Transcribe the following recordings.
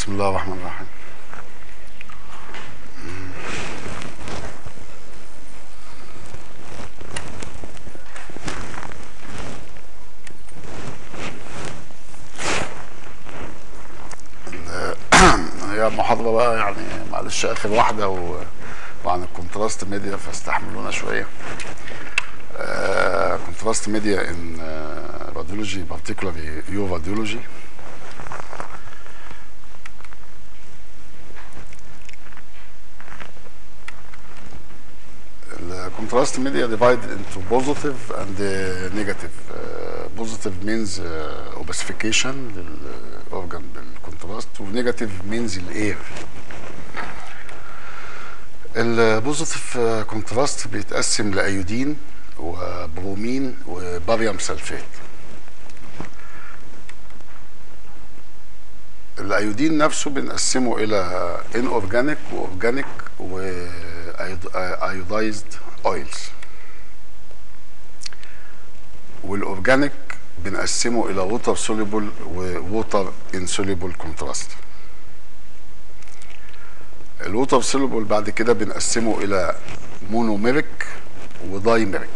بسم الله الرحمن الرحيم ال- هي محاضرة بقى يعني معلش آخر واحدة و... وعن الكونتراست ميديا فاستحملونا شوية كونتراست ميديا ان راديولوجي particularly يو راديولوجي الكونتراست media divided into positive and uh, negative. Uh, positive means uh, opacification للأورجان بالكونتراست ونيجاتيف means الاير. البوزيتيف كونتراست بيتقسم لايودين وبرومين وباريوم سلفات. الايودين نفسه بنقسمه الى ان اورجانيك واورجانيك وايودايزد اويلز والاورجانيك بنقسمه الى ووتر سوليبل ووتر انسوليبل كونتراست الووتر سوليبل بعد كده بنقسمه الى مونوميريك ودايميريك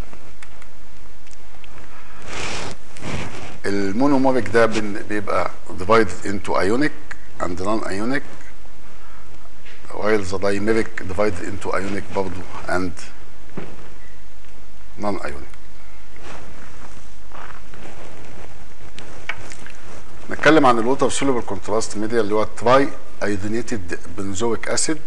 المونوموريك ده بن- بيبقى divided into ionic and non-ionic while the dimeric divided into ionic برضو and non-ionic نتكلم عن الووتر soluble contrast ميديا اللي هو تراي ايودينيتد بنزويك اسيد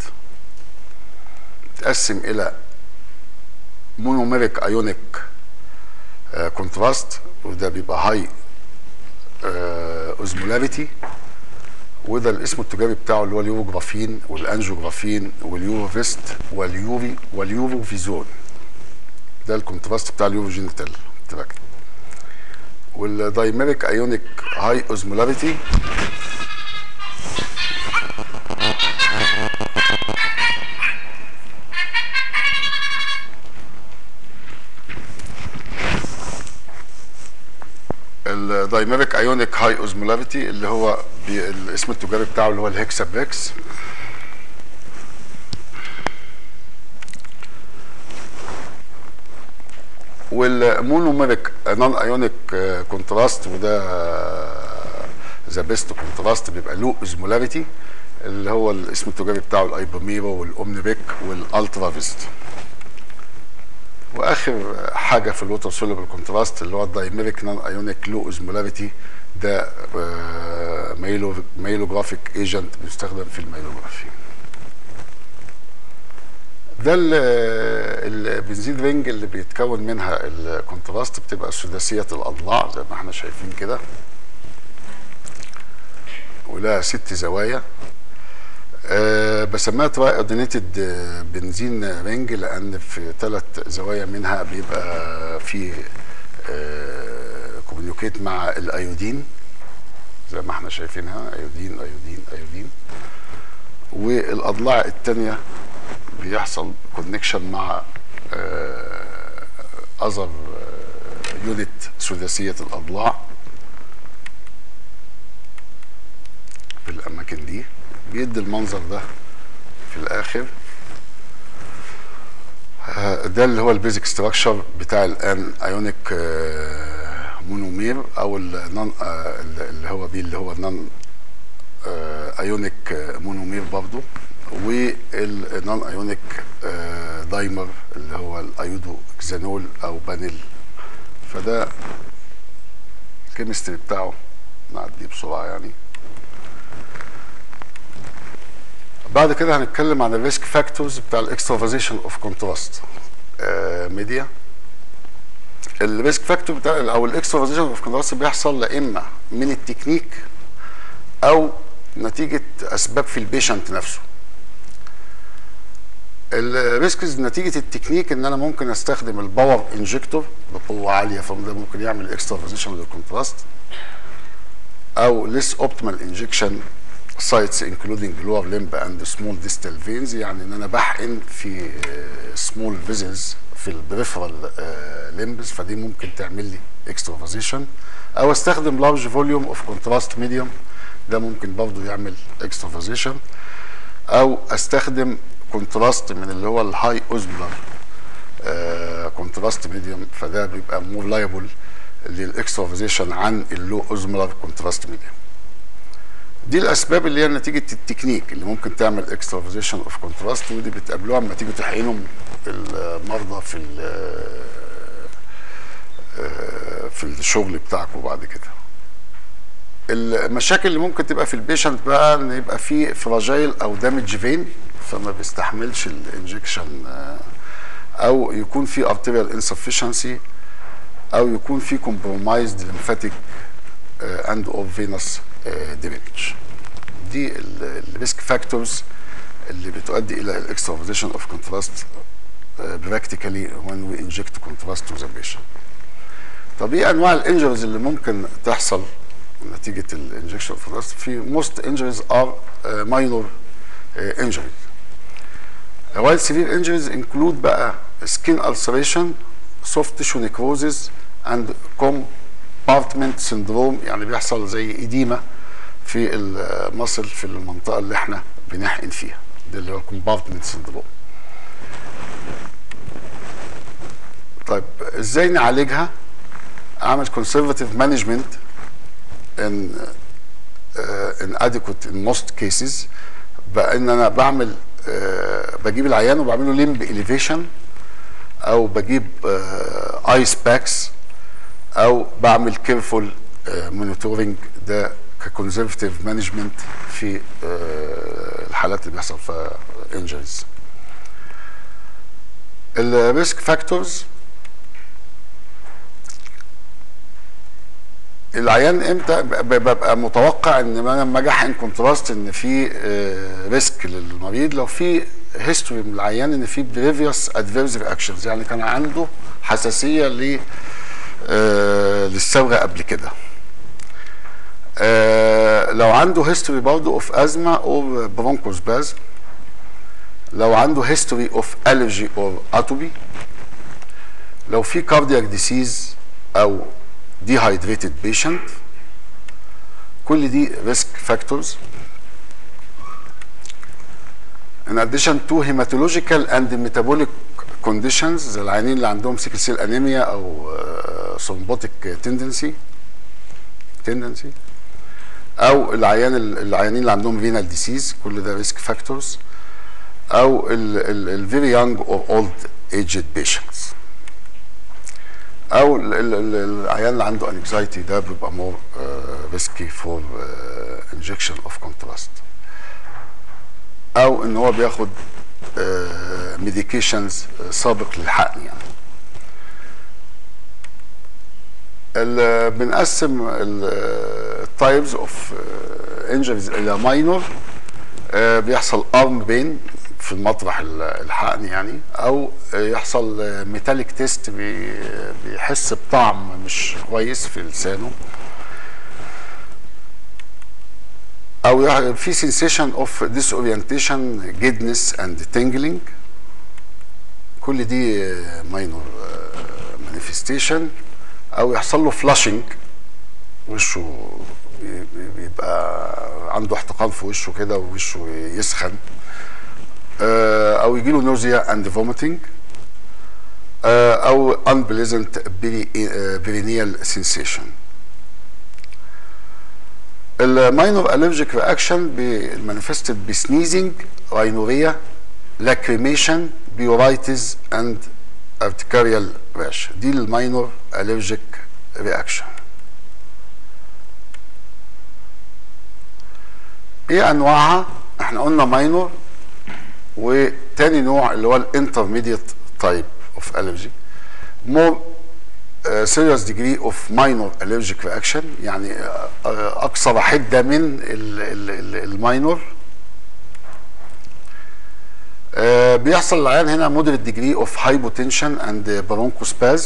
تقسم الى مونوميريك ايونيك كونتراست وده بيبقى هاي اوزمولاريتي وده الاسم التجاري بتاعه اللي هو اليوروجرافين والانجيوجرافين واليوروفيست واليوري واليوروفيزون ده الكونتراست بتاع اليوروجينيتال تراكت والدايميريك ايونيك هاي اوزمولاريتي الدايميريك ايونيك هاي اوزمولاريتي اللي هو بي الاسم التجاري بتاعه اللي هو الهكسابريكس والمونوميريك نون ايونيك كونتراست وده ذا بيست كونتراست بيبقى له اوزمولاريتي اللي هو الاسم التجاري بتاعه الايبوميرو والاومنيبيك والالترا فيست واخر حاجه في الووتر سوليبل كونتراست اللي هو الدايميريك نون ايونيك لو اوزمولاريتي ده آه، مايلو مايلوجرافيك ايجنت بيستخدم في المايلوجرافي ده ال- البنزين رينج اللي بيتكون منها الكونتراست بتبقى سداسيه الاضلاع زي ما احنا شايفين كده ولها ست زوايا أه بسميها تراي اودينيتد بنزين رينج لان في ثلاث زوايا منها بيبقى في أه كوميونيكيت مع الايودين زي ما احنا شايفينها ايودين ايودين ايودين والاضلاع الثانيه بيحصل كونكشن مع اذر يونت سداسيه الاضلاع في الاماكن دي بيدي المنظر ده في الاخر آه، ده اللي هو البيزك ستراكشر بتاع الان ايونيك مونومير او النون اللي هو بيه اللي هو النون ايونيك مونومير برضو والنون ايونيك دايمر اللي هو الايودو اكزانول او بانيل فده الكيمستري بتاعه نعديه بسرعه يعني بعد كده هنتكلم عن الريسك فاكتورز بتاع الاكسترافازيشن اوف كونتراست ميديا الريسك فاكتور بتاع او الاكسترافازيشن اوف كونتراست بيحصل لا اما من التكنيك او نتيجه اسباب في البيشنت نفسه الريسكز نتيجه التكنيك ان انا ممكن استخدم الباور انجكتور بقوه عاليه فده ممكن يعمل اكسترافازيشن للكونتراست او ليس اوبتيمال انجكشن sites including lower limb and small distal veins يعني ان انا بحقن في small vessels في البريفرال limbs فدي ممكن تعمل لي extravasation او استخدم large volume of contrast medium ده ممكن برضه يعمل اكسترافازيشن او استخدم كونتراست من اللي هو الهاي اوزمولار كونتراست ميديوم فده بيبقى مور لايبل للاكسترافازيشن عن اللو اوزمولار كونتراست ميديوم دي الاسباب اللي هي نتيجه التكنيك اللي ممكن تعمل اكسترافازيشن اوف كونتراست ودي بتقابلوها لما تيجوا تحقنوا المرضى في في الشغل بتاعكم بعد كده المشاكل اللي ممكن تبقى في البيشنت بقى ان يبقى في فراجايل او دامج فين فما بيستحملش الانجكشن او يكون في ارتيريال انسفشنسي او يكون في كومبرومايزد ليمفاتيك اند اور فينوس ديمج دي الريسك فاكتورز اللي بتؤدي الى الاكسترافيزيشن اوف كونتراست براكتيكالي when we inject contrast to the patient. طب ايه انواع الانجريز اللي ممكن تحصل نتيجه الانجكشن اوف كونتراست في most injuries are uh, minor uh, injuries. while severe injuries include بقى skin ulceration, soft tissue necrosis and compartment syndrome يعني بيحصل زي إديمة في المصل في المنطقة اللي احنا بنحقن فيها ده اللي هو compartment syndrome طيب ازاي نعالجها اعمل conservative management in uh, inadequate in most cases بان انا بعمل أه بجيب العيان وبعمل له ليمب اليفيشن او بجيب أه ايس باكس او بعمل كيرفول أه مونيتورنج ده ككونزرفتيف مانجمنت في الحالات اللي بيحصل فيها انجريز الريسك فاكتورز العيان امتى ببقى متوقع ان انا لما اجي احقن كونتراست ان في ريسك للمريض لو في هيستوري من العيان ان في بريفيوس ادفيرس رياكشنز يعني كان عنده حساسيه ل للصبغه قبل كده لو عنده هيستوري برضه اوف ازما او برونكوسبازم لو عنده هيستوري اوف الرجي او اتوبي لو في كاردياك ديسيز او dehydrated patient كل دي risk factors in addition to hematological and metabolic conditions زي العيانين اللي عندهم سيكل سيل انيميا او ثرومبوتيك تندنسي تندنسي او العيان العيانين اللي عندهم رينال ديسيز كل ده ريسك فاكتورز او الفيري يونج اور اولد ايجد بيشنتس او العيان اللي عنده انكزايتي ده بيبقى مور ريسكي فور انجكشن اوف كونتراست او ان هو بياخد ميديكيشنز سابق للحقن يعني بنقسم التايبز اوف انجريز الى ماينور بيحصل ارم بين في المطرح الحقن يعني او يحصل ميتاليك تيست بيحس بطعم مش كويس في لسانه او في سensation اوف ديس اورينتيشن جيدنس اند تنجلينج كل دي ماينور مانيفستيشن او يحصل له فلاشنج وشه بيبقى عنده احتقان في وشه كده ووشه يسخن او يجي له نوزيا اند فوميتنج او unpleasant perineal sensation الماينور الرجيك رياكشن مانيفستد بسنيزنج راينوريا لاكريميشن بيورايتس اند ارتكاريال راش دي الماينور الرجيك رياكشن ايه انواعها احنا قلنا ماينور وتاني نوع اللي هو الانترميديت تايب اوف الرجي مور سيريس ديجري اوف ماينور الرجيك رياكشن يعني uh, اكثر حده من الماينور uh, بيحصل العيان هنا مودريت ديجري اوف هايبوتنشن اند برونكوسبازم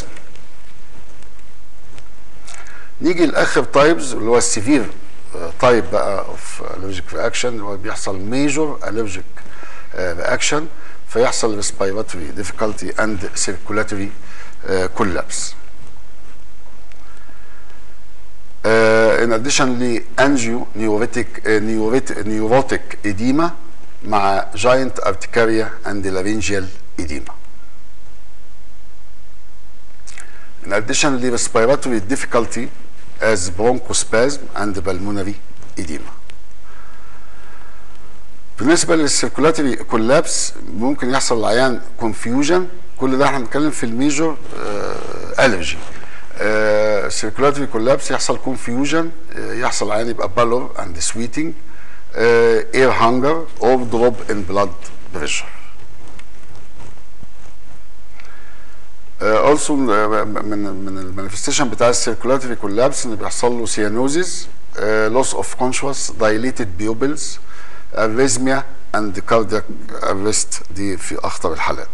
نيجي لاخر تايبز اللي هو السيفير تايب بقى اوف الرجيك رياكشن اللي هو بيحصل ميجور الرجيك رياكشن فيحصل respiratory difficulty and circulatory uh, collapse. Uh, in addition لانجيو نيوريتك نيوروتيك اديما مع جاينت ارتكاريا اند لارينجيال اديما In addition to respiratory difficulty as bronchospasm and pulmonary edema. بالنسبه للسيركولاتري كولابس ممكن يحصل العيان كونفيوجن كل ده احنا بنتكلم في الميجور الرجي سيركولاتري كولابس يحصل كونفيوجن يحصل العيان يبقى بالور اند سويتنج اير هانجر اور دروب ان بلاد بريشر اولسو من من المانيفستيشن بتاع السيركولاتري كولابس ان بيحصل له سيانوزيس لوس اوف كونشوس دايليتد بيوبلز اريزميا اند كاردياك ارست دي في اخطر الحالات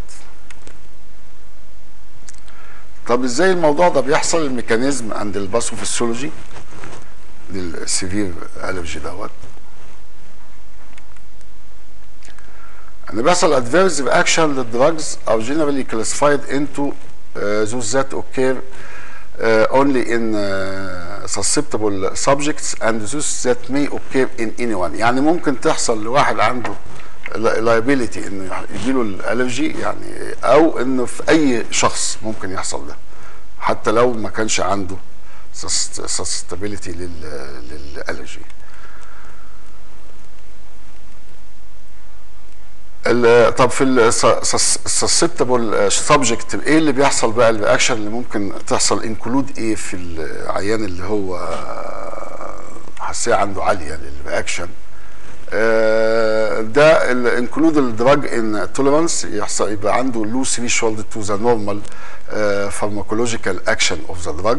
طب ازاي الموضوع ده بيحصل الميكانيزم عند الباثوفيسيولوجي للسيفير الرجي دوت ان بيحصل adverse reaction للدراجز are generally classified into uh, those that occur uh, only in uh, susceptible subjects and those that may occur in anyone يعني ممكن تحصل لواحد عنده liability انه يجيله الالرجي يعني او انه في اي شخص ممكن يحصل ده حتى لو ما كانش عنده susceptibility للالرجي طب في السسبتبل سبجكت ايه اللي بيحصل بقى الرياكشن اللي ممكن تحصل انكلود ايه في العيان اللي هو حساسيه عنده عاليه للرياكشن ده الانكلود الدراج ان توليرانس يحصل يبقى عنده لو ثريشولد تو ذا نورمال فارماكولوجيكال اكشن اوف ذا دراج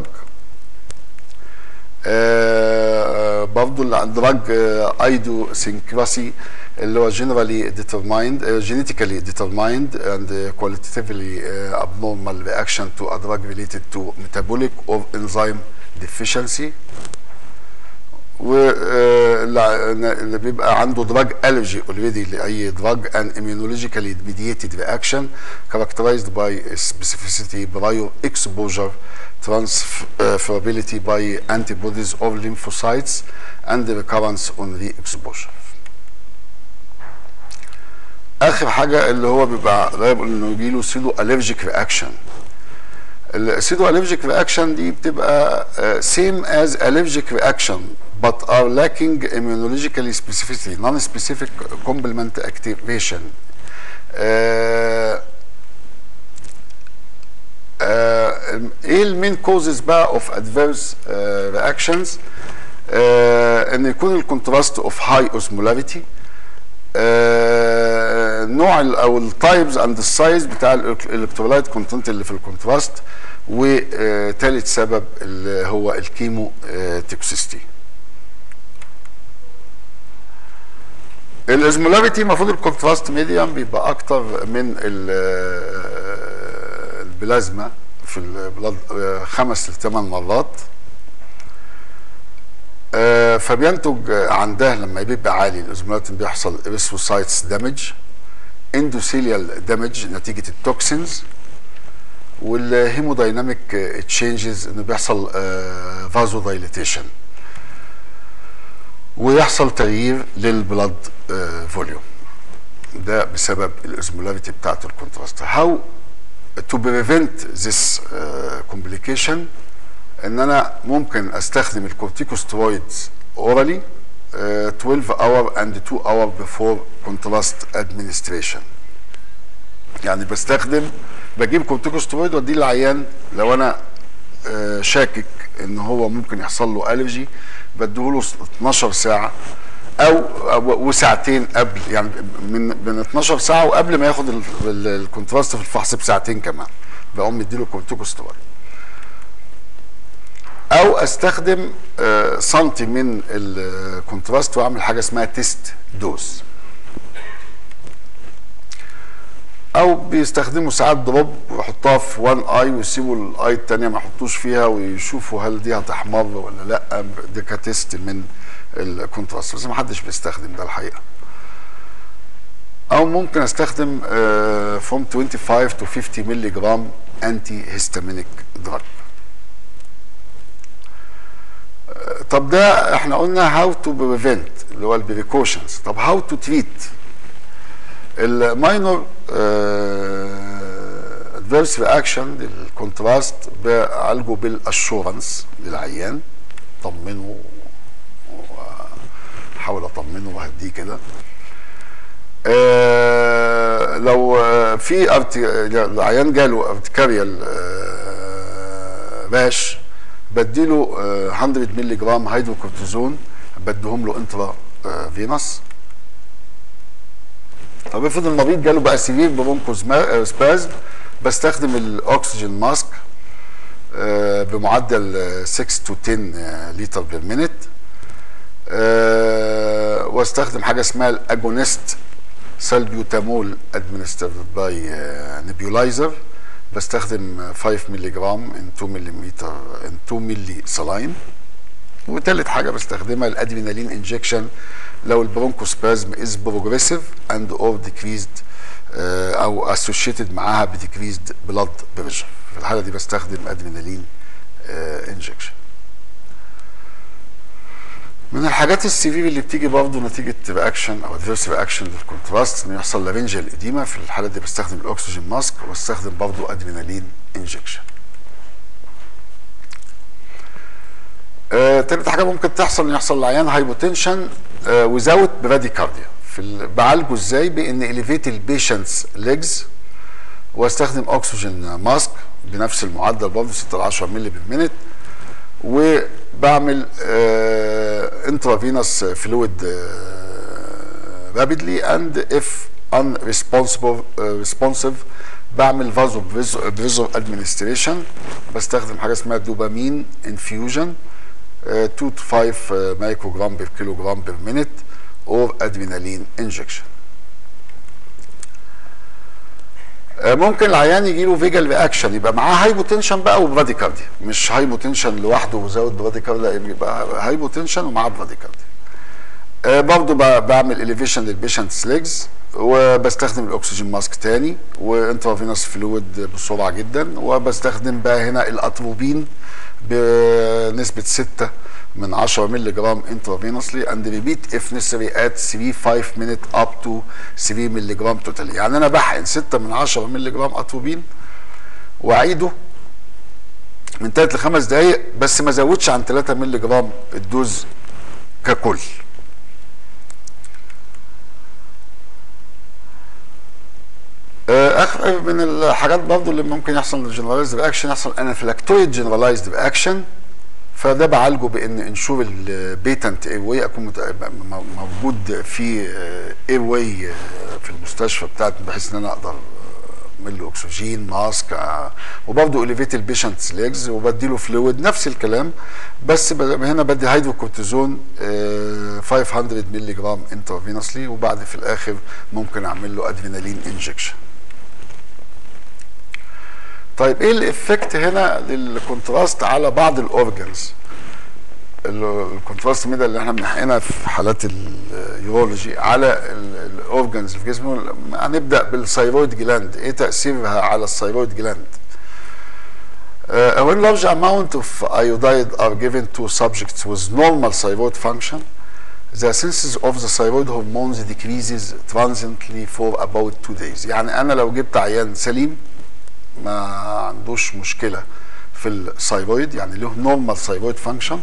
برضه الدراج ايدو سينكراسي اللي هو generally determined uh, genetically determined and uh, qualitatively uh, abnormal reaction to a drug related to metabolic or enzyme deficiency واللي بيبقى عنده دراج الرجي اوريدي لاي دراج and immunologically mediated reaction characterized by specificity prior exposure transferability by antibodies or lymphocytes and recurrence on re-exposure اخر حاجه اللي هو بيبقى غالب انه يجي له سيدو الرجيك رياكشن السيدو الرجيك رياكشن دي بتبقى سيم از الرجيك رياكشن but are lacking immunologically specificity non-specific complement activation uh, ايه المين كوزز بقى اوف ادفيرس رياكشنز ان يكون الكونتراست اوف هاي اوسمولاريتي نوع او التايبز اند السايز بتاع الالكترولايت كونتنت اللي في الكونتراست وثالث سبب اللي هو الكيمو توكسيستي الازمولاريتي المفروض الكونتراست ميديم بيبقى اكتر من البلازما في البلاد خمس لثمان مرات فبينتج عندها لما بيبقى عالي الازمولاريتي بيحصل اريثروسايتس دامج اندوثيليال دامج نتيجه التوكسينز والهيمودايناميك تشينجز انه بيحصل فازو دايليتيشن ويحصل تغيير للبلاد فوليوم ده بسبب الازمولاريتي بتاعت الكونتراست هاو تو بريفنت ذس كومبليكيشن ان انا ممكن استخدم الكورتيكوسترويدز اورالي 12 اور اند 2 اور بيفور كونتراست ادمنستريشن يعني بستخدم بجيب كورتيكوسترويد واديه للعيان لو انا uh, شاكك ان هو ممكن يحصل له الرجي بديهوله 12 ساعه او وساعتين قبل يعني من من 12 ساعه وقبل ما ياخد الكونتراست في الفحص بساعتين كمان بقوم مديله كورتيكوسترويد او استخدم آه سنتي من الكونتراست واعمل حاجه اسمها تيست دوز او بيستخدموا ساعات دروب ويحطوها في وان اي ويسيبوا الاي الثانيه ما يحطوش فيها ويشوفوا هل دي هتحمر ولا لا ده كتيست من الكونتراست بس ما حدش بيستخدم ده الحقيقه او ممكن استخدم آه from 25 to 50 مللي جرام انتي هيستامينيك دراج طب ده احنا قلنا هاو تو بريفنت اللي هو البريكوشنز طب هاو تو تريت الماينور ادفيرس رياكشن للكونتراست بعالجه بالاشورنس للعيان طمنه واحاول اطمنه واهديه كده آه لو آه، في أرت- العيان جاله ارتكاريال باش بديله آه، 100 مللي جرام هيدروكورتيزون بديهم له انترا آه، فينوس طب افرض المريض جاله بقى سرير برونكو سبازم بستخدم الاكسجين ماسك آه، بمعدل آه، 6 تو 10 آه، لتر بير مينيت آه، واستخدم حاجه اسمها الاجونست سالبيوتامول ادمنسترد باي نيبيولايزر بستخدم 5 مللي جرام ان 2 ملي متر ان 2 ملي سلاين وتالت حاجه بستخدمها الادرينالين انجكشن لو البرونكوسبازم از بروجريسيف اند اور ديكريزد او اسوشيتد معاها بديكريزد بلاد بريشر في الحاله دي بستخدم ادرينالين انجكشن من الحاجات السيفير اللي بتيجي برضه نتيجه رياكشن او ادفيرس رياكشن للكونتراست انه يحصل لارنجال اديما في الحاله دي بستخدم الاكسجين ماسك واستخدم برضه ادرينالين انجكشن آه، تالت حاجه ممكن تحصل ان يحصل للعيان هايبوتنشن وزاوت براديكارديا في ال- بعالجه ازاي بان اليفيت البيشنتس ليجز واستخدم اكسجين ماسك بنفس المعدل برضه 6 ل 10 مللي بالمينت وبعمل انترافينوس فلويد رابيدلي اند اف unresponsible responsive بعمل فازو بريزر ادمنستريشن بستخدم حاجه اسمها دوبامين انفيوجن 2 to 5 مايكرو جرام بير كيلو جرام بير مينيت اور ادرينالين انجكشن ممكن العيان يجي له فيجال رياكشن يبقى معاه هايبوتنشن بقى وبراديكارديا مش هايبوتنشن لوحده وزود براديكارديا يبقى هايبوتنشن ومعاه براديكارديا آه، برضو ب- بعمل اليفيشن للبيشنتس ليجز وبستخدم الاكسجين ماسك تاني وانترافينوس فلويد بسرعه جدا وبستخدم بقى هنا الاتروبين بنسبه 6 من 10 مللي جرام انترافينوسلي اند ريبيت اف نسري ات 3 5 مينيت اب تو 3 مللي جرام توتال يعني انا بحقن 6 من 10 مللي جرام اتروبين واعيده من 3 ل 5 دقائق بس ما زودش عن 3 مللي جرام الدوز ككل آه، اخر من الحاجات برضو اللي ممكن يحصل جنرالايزد رياكشن يحصل انافلاكتويد جنرالايزد رياكشن فده بعالجه بان انشور البيتنت اير واي اكون مت- م- موجود في اير واي في المستشفى بتاعتي بحيث ان انا اقدر اعمل له اكسجين ماسك آه، وبرضه اليفيت البيشنتس ليجز وبديله فلويد نفس الكلام بس ب- هنا بدي هيدروكورتيزون آه، 500 مللي جرام انترافينوسلي وبعد في الاخر ممكن اعمل له ادرينالين انجكشن طيب ايه الافكت هنا للكونتراست على بعض الاورجنز ال- الكونتراست ميدا اللي احنا بنحقنها في حالات اليورولوجي على الاورجنز اللي في جسمه هنبدا بالثايرويد جلاند ايه تاثيرها على الثايرويد جلاند Uh, when large amount of iodide are given to subjects with normal thyroid function, the synthesis of the thyroid hormones decreases transiently for about two days. يعني أنا لو جبت عيان سليم ما عندوش مشكلة في الثايرويد يعني له نورمال ثايرويد فانكشن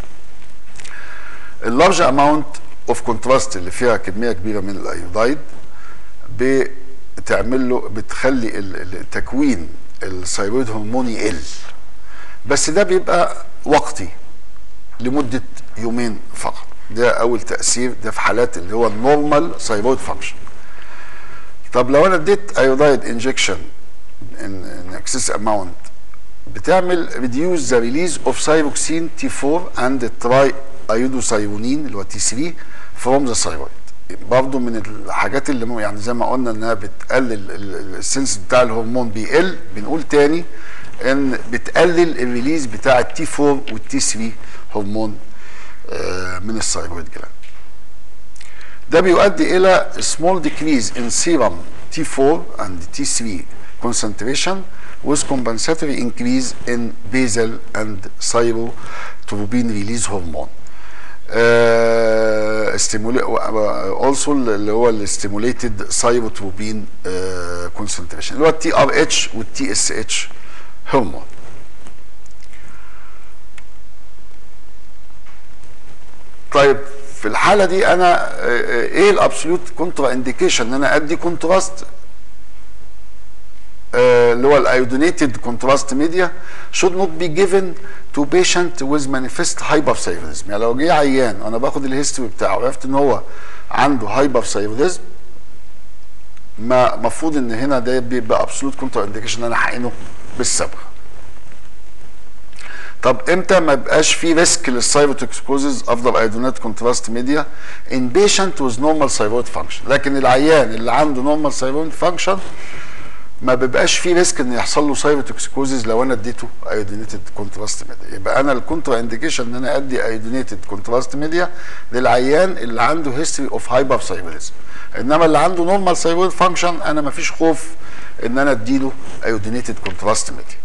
اللارج اماونت اوف كونتراست اللي فيها كميه كبيره من الايودايد بتعمل له بتخلي ال- ال- تكوين الثايرويد هرمون يقل بس ده بيبقى وقتي لمده يومين فقط ده اول تاثير ده في حالات اللي هو النورمال ثايرويد فانكشن طب لو انا اديت ايودايد انجكشن ان اكسس اماونت بتعمل reduce the release of thyroxine T4 and tri iodothyronine اللي هو T3 from the thyroid برضه من الحاجات اللي مو- يعني زي ما قلنا انها بتقلل ال- ال- السنس بتاع الهرمون بيقل بنقول تاني ان بتقلل الريليز بتاع التي 4 والتي 3 هرمون آه، من الثايرويد جلاند ده بيؤدي الى small decrease in serum T4 and T3 concentration with compensatory increase in basal and thyrotropin release hormone. Uh, stimula- also اللي هو الستيموليتد ثايروتروبين كونسنتريشن اللي هو التي ار اتش والتي اس اتش هرمون طيب في الحاله دي انا آه، آه، ايه الابسولوت كونترا انديكيشن ان انا ادي كونتراست آه، اللي هو الايودينيتد كونتراست ميديا should not be given to patient with manifest hyperthyroidism يعني لو جه عيان وانا باخد الهيستوري بتاعه وعرفت ان هو عنده هايبرثايروديزم ما المفروض ان هنا ده بيبقى ابسولوت كونترا انديكيشن ان انا حقنه بالصبغه طب امتى ما يبقاش في ريسك للثايروتوكسكوزز افضل ايودينات كونتراست ميديا ان بيشنت ويز نورمال ثايرويد فانكشن لكن العيان اللي عنده نورمال ثايرويد فانكشن ما بيبقاش في ريسك ان يحصل له سايروتوكسيكوزيز لو انا اديته ايودينيتد كونتراست ميديا يبقى انا الكونترا انديكيشن ان انا ادي ايودينيتد كونتراست ميديا للعيان اللي عنده هيستوري اوف هايبر ثايرويدزم انما اللي عنده نورمال ثايرويد فانكشن انا ما فيش خوف ان انا اديله ايودينيتد كونتراست ميديا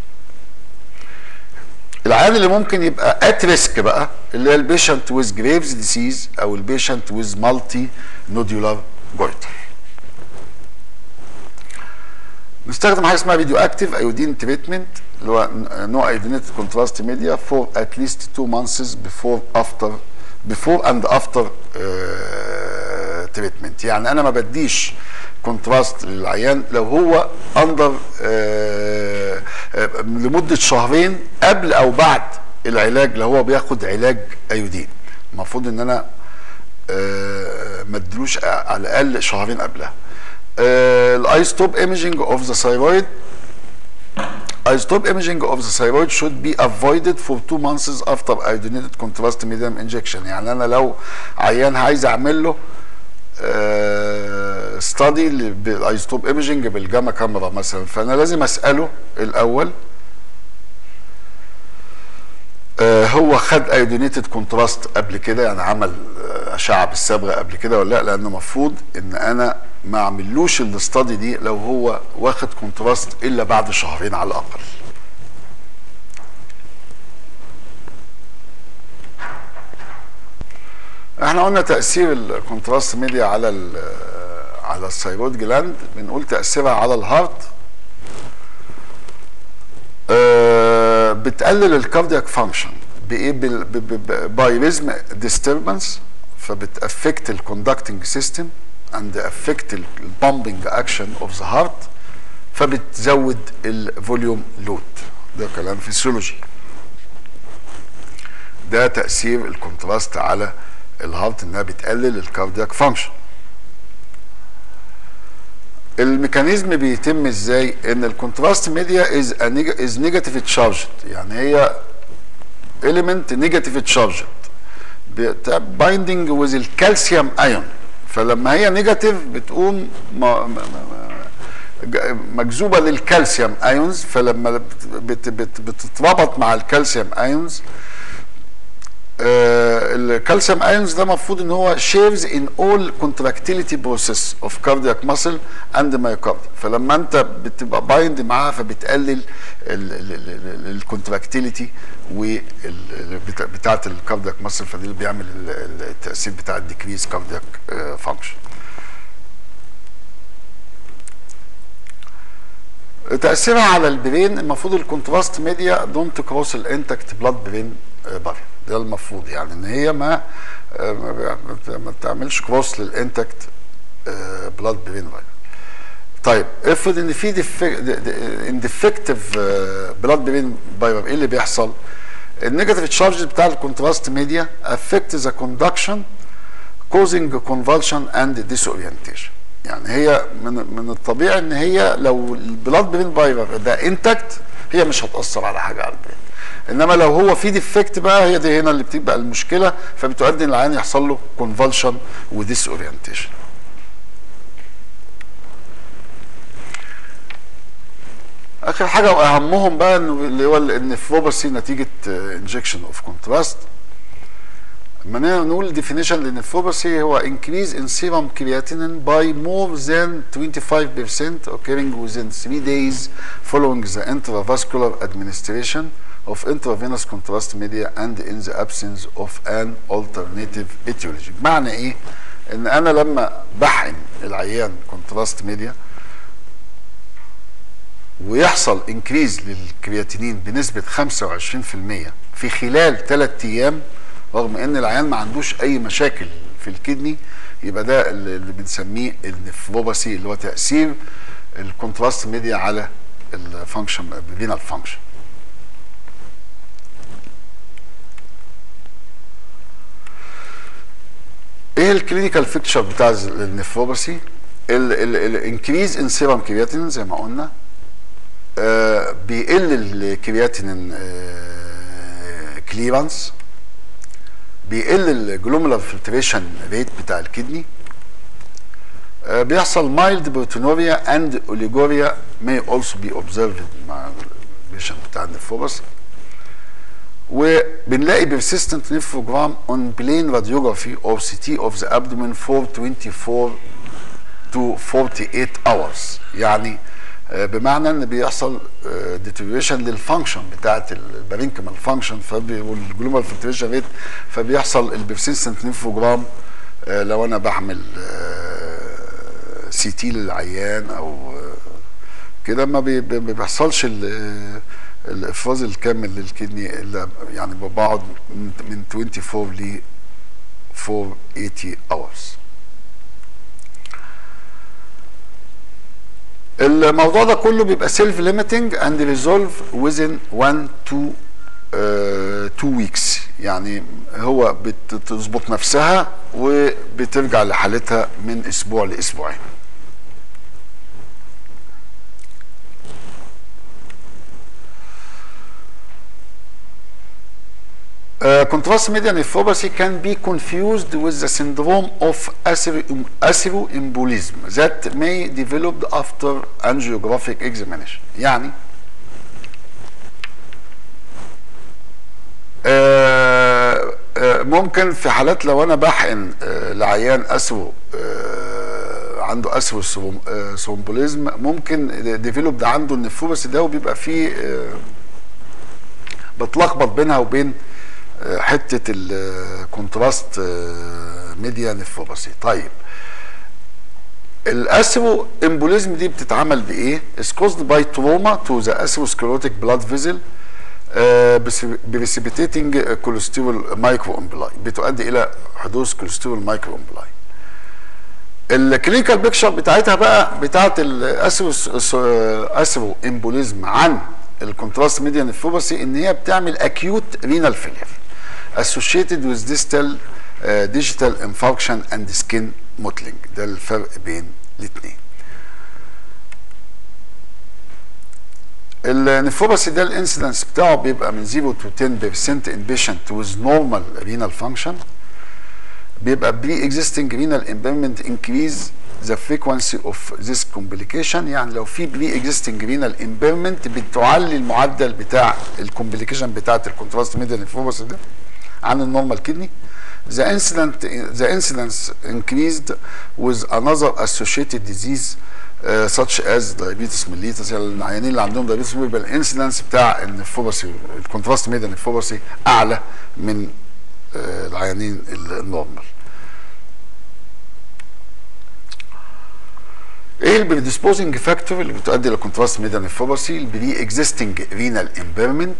العيان اللي ممكن يبقى ات ريسك بقى اللي هي البيشنت ويز جريفز ديسيز او البيشنت ويز مالتي نودولار جويتر نستخدم حاجه اسمها فيديو اكتيف ايودين تريتمنت اللي هو نوع ايودينيتد كونتراست ميديا فور ات ليست 2 مانثس بيفور افتر بيفور اند افتر تريتمنت يعني انا ما بديش كونتراست للعيان لو هو اندر لمده شهرين قبل او بعد العلاج لو هو بياخد علاج ايودين المفروض ان انا آه، ما ادلوش على الاقل شهرين قبلها الايستوب ايمجينج اوف ذا ثايرويد isotope imaging of the thyroid should be avoided for two months after iodinated contrast medium injection يعني انا لو عيان عايز اعمل له ستادي بالايزوتوب ايمجينج بالجاما كاميرا مثلا فانا لازم اساله الاول آه، هو خد ايودينيتد كونتراست قبل كده يعني عمل آه، اشعه بالصبغه قبل كده ولا لا لانه المفروض ان انا ما اعملوش الاستادي دي لو هو واخد كونتراست الا بعد شهرين على الاقل احنا قلنا تاثير الكونتراست ميديا على ال على الثايرويد جلاند بنقول تاثيرها على الهارت آه، بتقلل الكاردياك فانكشن بايه باي ريزم ديستربنس فبتافكت الكوندكتنج سيستم اند افكت البامبنج اكشن اوف ذا هارت فبتزود الفوليوم لود ده كلام فيسيولوجي ده تاثير الكونتراست على الهارت انها بتقلل الكاردياك فانكشن الميكانيزم بيتم ازاي ان الكونتراست ميديا از از نيجاتيف تشارجد يعني هي element نيجاتيف تشارجد بايندنج ويز الكالسيوم ايون فلما هي نيجاتيف بتقوم ما- ما- ما- ما- مجذوبه للكالسيوم ايونز فلما بت بت بتتربط مع الكالسيوم ايونز الكالسيوم ايونز ده المفروض ان هو shares in all contractility process of cardiac muscle and myocardium فلما انت بتبقى بايند معاها فبتقلل الكونتراكتيليتي بتاعه الكاردياك ماسل فده اللي بيعمل ال- ال- التاثير بتاع الديكريز كاردياك فانكشن تاثيرها على البرين المفروض الكونتراست ميديا دونت كروس الانتكت بلاد برين بارير ده المفروض يعني ان هي ما آه، ما ما بتعملش كروس للانتكت بلاد برين بارير طيب افرض ان في ديفكتيف بلاد برين بايبر ايه اللي بيحصل؟ النيجاتيف تشارج بتاع الكونتراست ميديا افكت ذا كوندكشن كوزنج كونفالشن اند disorientation يعني هي من من الطبيعي ان هي لو البلاد برين بايبر ده انتكت هي مش هتاثر على حاجه على البرين انما لو هو في ديفكت بقى هي دي هنا اللي بتبقى المشكله فبتؤدي ان العيان يحصل له كونفالشن وديس اورينتيشن اخر حاجه واهمهم بقى انه اللي هو النفروباسي نتيجه انجكشن اوف كونتراست لما نقول definition للنفروباثي هو increase in serum creatinine by more than 25% occurring within 3 days following the intravascular administration of intravenous contrast media and in the absence of an alternative etiology معنى ايه ان انا لما بحقن العيان كونتراست ميديا ويحصل انكريز للكرياتينين بنسبة 25% في خلال 3 ايام رغم ان العيان ما عندوش اي مشاكل في الكدني يبقى ده اللي بنسميه النفروباسي اللي هو تاثير الكونتراست ميديا على الفانكشن الرينال فانكشن ايه الكلينيكال فيكتشر بتاع النفروباسي الانكريز ان سيرم كرياتين زي ما قلنا آه بيقل الكرياتينين آه كليرانس بيقل الجلومولار فلتريشن ريت بتاع الكدني آه بيحصل مايلد بروتونوريا اند اوليجوريا may also be observed مع البيشنت بتاع النفروباس وبنلاقي persistent nephrogram on plain radiography or CT of the abdomen for 24 to 48 hours يعني بمعنى ان بيحصل ديتيريشن للفانكشن بتاعت البارينكمال فانكشن والجلومال فلتريشن ريت فبيحصل البرسيستنت نيفروجرام لو انا بعمل سي تي للعيان او كده ما بيحصلش الافراز الكامل للكدني الا يعني بقعد من 24 ل 480 hours الموضوع ده كله بيبقى سيلف ليميتنج اند ريزولف within 1 to 2 ويكس يعني هو بتظبط نفسها وبترجع لحالتها من اسبوع لاسبوعين Uh, contrast media nephropathy can be confused with the syndrome of atheroembolism that may develop after angiographic examination. يعني uh, uh, ممكن في حالات لو انا بحقن لعيان اثرو عنده اثرو ثرومبوليزم ممكن ديفلوب عنده النفروباثي ده وبيبقى فيه بتلخبط بينها وبين حته الكونتراست ميديا نفروباثي طيب الاسرو امبوليزم دي بتتعمل بايه؟ is caused by trauma to the atherosclerotic blood vessel precipitating cholesterol microemboli بتؤدي الى حدوث كوليسترول مايكرو امبلاي الكلينيكال بيكشر بتاعتها بقى بتاعت الاسرو امبوليزم عن الكونتراست ميديا نفروباثي ان هي بتعمل اكيوت رينال فيلير associated with distal uh, digital infarction and skin mottling ده الفرق بين الاثنين النفروباثي ده الانسيدنس بتاعه بيبقى من 0 to 10% in patient with normal renal function بيبقى pre existing renal impairment increase the frequency of this complication يعني لو في بري اكزيستنج رينال امبيرمنت بتعلي المعدل بتاع الكومبليكيشن بتاعت الكونتراست ميديا نفروباثي ده عن النورمال كدني the incident the incidence increased with another associated disease uh, such as diabetes mellitus يعني العيانين اللي عندهم diabetes بيبقى الانسيدنس بتاع النفروباثي الكونتراست ميديا نفروباثي اعلى من uh, العيانين النورمال ايه البريديسبوزنج فاكتور اللي بتؤدي للكونتراست ميديا نفروباثي البري اكزيستنج رينال امبيرمنت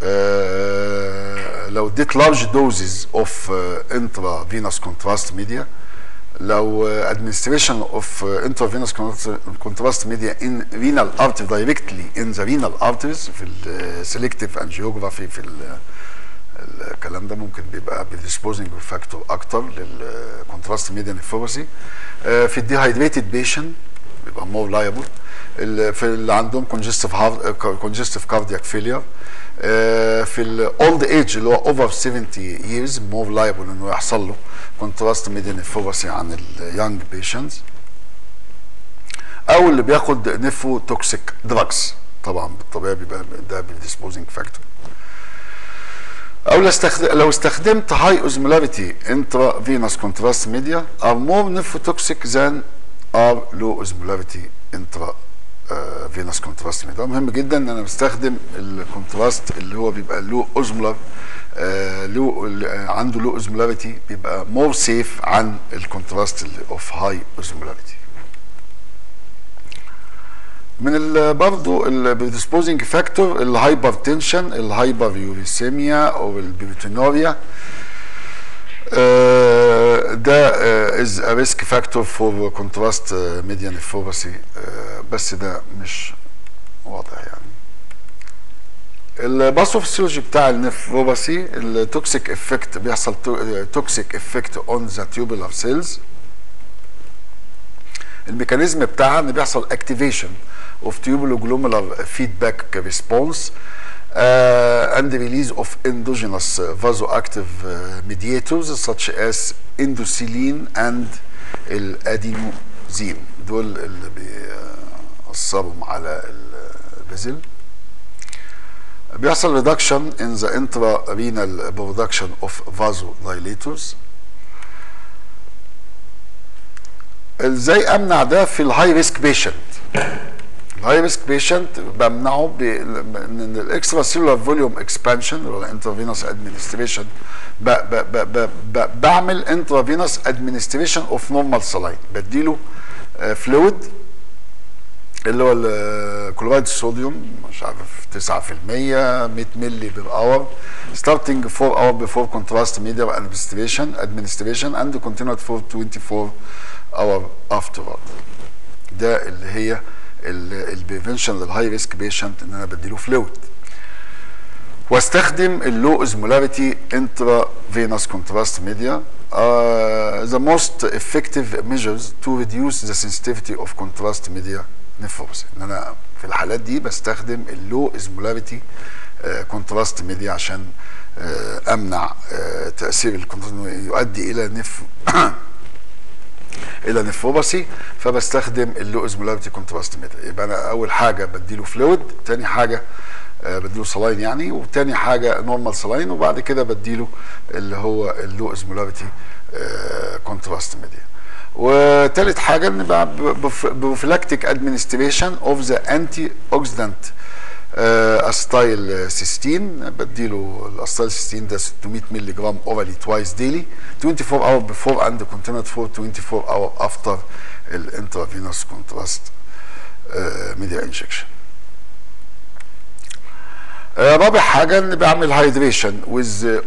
لو اديت لارج دوزز اوف انترا فينوس كونتراست ميديا لو ادمنستريشن اوف انترا كونتراست ميديا ان رينال ارتري دايركتلي ان ذا رينال ارتريز في السلكتيف انجيوجرافي في الكلام ده ممكن بيبقى بريديسبوزنج فاكتور اكتر للكونتراست ميديا نفروباثي في الديهايدريتد بيشنت بيبقى مور لايبل في اللي عندهم كونجستيف كونجستيف كاردياك فيلير في الاولد ايج اللي هو اوفر 70 years مور لايبل انه يحصل له كونتراست ميديا نفروباثي عن اليونج بيشنتس او اللي بياخد نفرو توكسيك دراجز طبعا بالطبيعه بيبقى ده بالديسبوزنج فاكتور او لو استخد- لو استخدمت هاي اوزمولاريتي انترا فينوس كونتراست ميديا ار مور نيفروتوكسيك ذان ار لو اوزمولاريتي انترا فينوس كونتراست ميديا مهم جدا ان انا بستخدم الكونتراست اللي هو بيبقى له اوزمولار له ال- عنده له اوزمولاريتي بيبقى مور سيف عن الكونتراست اللي اوف هاي اوزمولاريتي من ال برضه البريدسبوزنج فاكتور الهايبرتنشن الهايبر يوريسيميا او البيوتينوريا آه، ده از ا ريسك فاكتور فور كونتراست ميديا نيفروباثي بس ده مش واضح يعني الباثوفيسيولوجي بتاع النيفروباثي التوكسيك افكت بيحصل توكسيك افكت اون ذا تيوبولار سيلز الميكانيزم بتاعها ان بيحصل اكتيفيشن اوف tubuloglommular feedback response uh, and the release of endogenous vasoactive uh, mediators such as endothelin and الادينوزين دول اللي بيأثروا على البازل بيحصل reduction in the intrarenal production of vasodilators ازاي امنع ده في الهاي ريسك بيشنت الهاي ريسك بيشنت بمنعه من الاكسترا سيلولار فوليوم اكسبانشن ولا انترافينوس ادمنستريشن بعمل انترافينوس ادمنستريشن اوف نورمال سلاين بديله فلويد اللي هو الكلورايد الصوديوم مش عارف 9% 100 مللي بير اور ستارتنج 4 اور بيفور كونتراست ميديا ادمنستريشن ادمنستريشن اند كونتينوت فور 24 اور افترورد ده اللي هي البريفنشن للهاي ريسك بيشنت ان انا بديله فلويد واستخدم اللو اوزمولاريتي انترا فينوس كونتراست ميديا the most effective measures to reduce the sensitivity of contrast media nephropathy ان انا في الحالات دي بستخدم اللو اوزمولاريتي كونتراست ميديا عشان uh, امنع uh, تاثير الكونتراست يؤدي الى نف الى نفروباسي فبستخدم اللو اوزمولاريتي كونتراست ميديا يبقى انا اول حاجه بديله فلويد تاني حاجه آه بديله سلاين يعني وتاني حاجه نورمال سلاين وبعد كده بديله اللي هو اللو اوزمولاريتي آه كونتراست ميديا وتالت حاجه ان بروفلاكتيك ادمنستريشن اوف ذا انتي اوكسيدانت استايل سيستين بديله الاستايل سيستين ده 600 مللي جرام اورالي توايس ديلي 24 اور بيفور اند كونتينوت فور 24 اور افتر الانترافينوس كونتراست ميديا انجكشن رابع حاجه ان بعمل هايدريشن with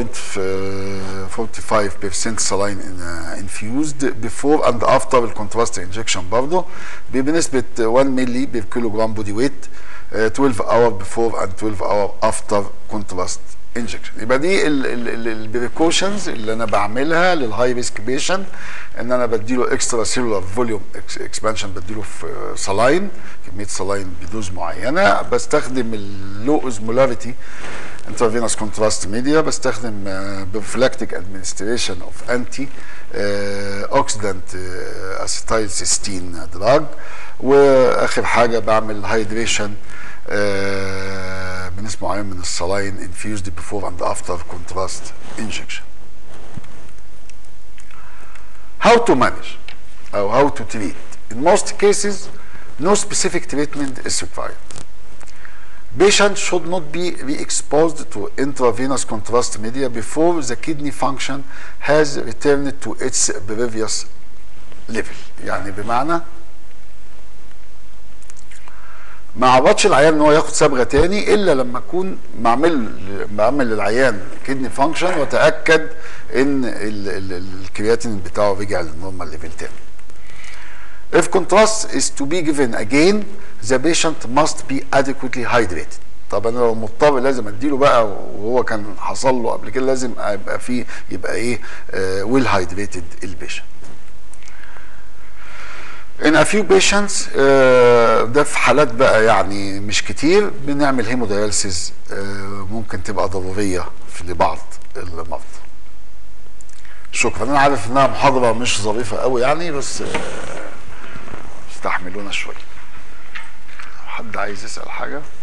0.45% saline infused before and after الكونتراست انجكشن برضه بنسبه 1 مللي بير كيلو جرام بودي ويت 12 اور بيفور اند 12 اور افتر كونتراست انجكشن يبقى دي البريكوشنز اللي انا بعملها للهاي ريسك بيشنت ان انا بديله اكسترا سيلولار فوليوم اكسبانشن بديله في سلاين كميه سلاين بدوز معينه بستخدم اللو اوزمولاريتي انترفينوس كونتراست ميديا بستخدم بروفلاكتيك ادمنستريشن اوف انتي اوكسيدانت اسيتايل سيستين دراج واخر حاجه بعمل هايدريشن بنسبه معينه من السلاين infused before and after contrast injection. How to manage or how to treat? In most cases, no specific treatment is required. Patient should not be re-exposed to intravenous contrast media before the kidney function has returned to its previous level. يعني بمعنى ما عوضش العيان ان هو ياخد صبغه تاني الا لما اكون بعمل بعمل للعيان كدني فانكشن واتاكد ان الكرياتين بتاعه رجع للنورمال ليفل تاني. If contrast is to be given again, the patient must be adequately hydrated. طب انا لو مضطر لازم اديله بقى وهو كان حصل له قبل كده لازم يبقى فيه يبقى ايه ويل هايدريتد البيشنت. In a few patients uh, ده في حالات بقى يعني مش كتير بنعمل هيمودياليسيز uh, ممكن تبقى ضرورية في لبعض المرضى. شكرا انا عارف انها محاضرة مش ظريفة قوي يعني بس uh, استحملونا شوية. حد عايز يسأل حاجة؟